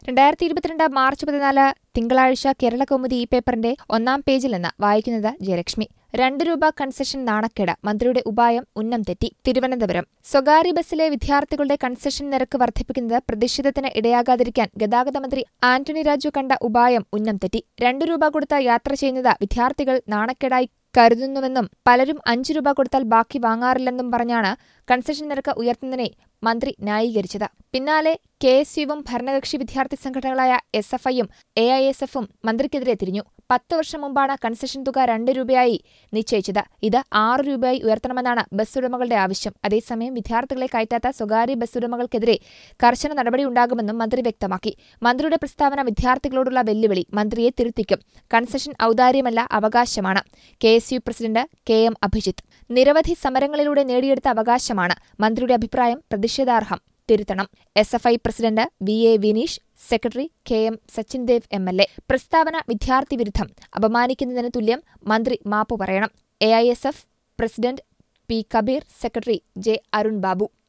രണ്ടായിരത്തി ഇരുപത്തിരണ്ട് മാർച്ച് പതിനാല് തിങ്കളാഴ്ച കേരള കൗമുദി ഈ പേപ്പറിന്റെ ഒന്നാം പേജിൽ നിന്ന് വായിക്കുന്നത് ജയലക്ഷ്മി രണ്ട് രൂപ കൺസെഷൻ നാണക്കേട് മന്ത്രിയുടെ ഉപായം ഉന്നം തെറ്റി തിരുവനന്തപുരം സ്വകാര്യ ബസ്സിലെ വിദ്യാർത്ഥികളുടെ കൺസെഷൻ നിരക്ക് വർദ്ധിപ്പിക്കുന്നത് പ്രതിഷേധത്തിന് ഇടയാകാതിരിക്കാൻ ഗതാഗത മന്ത്രി ആന്റണി രാജു കണ്ട ഉപായം ഉന്നം തെറ്റി രണ്ടു രൂപ കൊടുത്ത് യാത്ര ചെയ്യുന്നത് വിദ്യാർത്ഥികൾ നാണക്കേടായി കരുതുന്നുവെന്നും പലരും അഞ്ചു രൂപ കൊടുത്താൽ ബാക്കി വാങ്ങാറില്ലെന്നും പറഞ്ഞാണ് കൺസെഷൻ നിരക്ക് ഉയർത്തുന്നതിനെ മന്ത്രി ന്യായീകരിച്ചത് പിന്നാലെ കെ എസ് യുവും ഭരണകക്ഷി വിദ്യാർത്ഥി സംഘടനകളായ എസ് എഫ് ഐയും എ ഐ എസ് എഫും മന്ത്രിക്കെതിരെ തിരിഞ്ഞു പത്ത് വർഷം മുമ്പാണ് കൺസെഷൻ തുക രണ്ട് രൂപയായി നിശ്ചയിച്ചത് ഇത് ആറ് രൂപയായി ഉയർത്തണമെന്നാണ് ബസ് ഉടമകളുടെ ആവശ്യം അതേസമയം വിദ്യാർത്ഥികളെ കയറ്റാത്ത സ്വകാര്യ ബസ് ഉടമകൾക്കെതിരെ കർശന നടപടിയുണ്ടാകുമെന്നും മന്ത്രി വ്യക്തമാക്കി മന്ത്രിയുടെ പ്രസ്താവന വിദ്യാർത്ഥികളോടുള്ള വെല്ലുവിളി മന്ത്രിയെ തിരുത്തിക്കും കൺസെഷൻ ഔദാര്യമല്ല അവകാശമാണ് K S U president K M Abhijith നിരവധി സമരങ്ങളിലൂടെ നേടിയെടുത്ത അവകാശമാണ് മന്ത്രിയുടെ അഭിപ്രായം പ്രതിഷേധാർഹം തിരുത്തണം S F I president V A Vineesh secretary K M Sachin Dev M L A പ്രസ്താവന വിദ്യാർത്ഥി വിരുദ്ധം അപമാനിക്കുന്നതിന് തുല്യം മന്ത്രി മാപ്പു പറയണം A I S F president P Kabeer secretary J Arun Babu